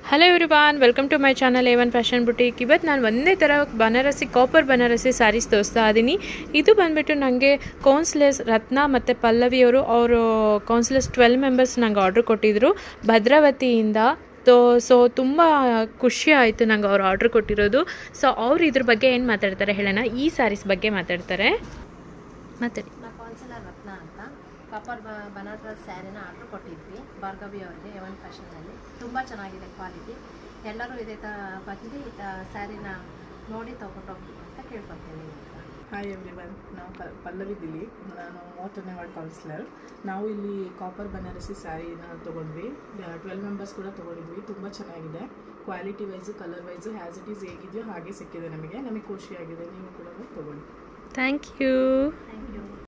hello everyone welcome to my channel A one fashion boutique ಇವತ್ತು ನಾನು ಒಂದೇ ಥರ ಬನಾರಸಿ ಕಾಪರ್ ಬನಾರಸಿ ಸ್ಯಾರೀಸ್ ತೋರಿಸ್ತಾ ಇದ್ದೀನಿ ಇದು ಬಂದುಬಿಟ್ಟು ನನಗೆ ಕೌನ್ಸ್ಲೆಸ್ ರತ್ನ ಮತ್ತು ಪಲ್ಲವಿಯವರು ಅವರು ಕೌನ್ಸ್ಲೆಸ್ ಟ್ವೆಲ್ ಮೆಂಬರ್ಸ್ ನಂಗೆ ಆರ್ಡ್ರ್ ಕೊಟ್ಟಿದ್ದರು ಭದ್ರಾವತಿಯಿಂದ ತೋ ಸೊ ತುಂಬ ಖುಷಿ ಆಯಿತು ನಂಗೆ ಅವ್ರು ಆರ್ಡ್ರ್ ಕೊಟ್ಟಿರೋದು ಸೊ ಅವ್ರು ಇದ್ರ ಬಗ್ಗೆ ಏನು ಮಾತಾಡ್ತಾರೆ ಹೇಳೋಣ ಈ ಸ್ಯಾರೀಸ್ ಬಗ್ಗೆ ಮಾತಾಡ್ತಾರೆ ಮಾತಾಡಿ ನಾವು ಕೌನ್ಸಿಲರ್ ರತ್ನ ಅಂತ ಕಾಪರ್ ಬ ಬನಾರಸ್ ಸ್ಯಾರಿನ ಆರ್ಡ್ರ್ ಕೊಟ್ಟಿದ್ವಿ ಭಾರ್ಗವಿ ಅವರಿಗೆ ಎವನ್ ಫ್ಯಾಷನಲ್ಲಿ ತುಂಬ ಚೆನ್ನಾಗಿದೆ ಕ್ವಾಲಿಟಿ ಎಲ್ಲರೂ ಇದೇ ಥರ ಬಂದು ಸ್ಯಾರಿನ ನೋಡಿ ತೊಗೊಂಡೋಗ್ಬೇಕು ಅಂತ ಕೇಳ್ಕೊತೀನಿ ಹಾಯ್ ಎವ್ರಿವನ್ ನಾವು ಪ ಪಲ್ಲವಿ ದಿಲೀಪ್ ನಾನು ಮೂವತ್ತನೇ ವಾರ್ಡ್ ಕೌನ್ಸಿಲರ್ ನಾವು ಇಲ್ಲಿ ಕಾಪರ್ ಬನಾರಸಿ ಸ್ಯಾರಿನ ತೊಗೊಂಡ್ವಿ ಟ್ವೆಲ್ ಮೆಂಬರ್ಸ್ ಕೂಡ ತೊಗೊಂಡಿದ್ವಿ ತುಂಬ ಚೆನ್ನಾಗಿದೆ quality wise colour wise has it is ಹೇಗಿದೆಯೋ ಹಾಗೆ ಸಿಕ್ಕಿದೆ ನಮಗೆ ನಮಗೆ ಖುಷಿಯಾಗಿದೆ ನೀವು ಕೂಡ ತೊಗೊಳ್ಳಿ ಥ್ಯಾಂಕ್ ಯು ಥ್ಯಾಂಕ್ ಯು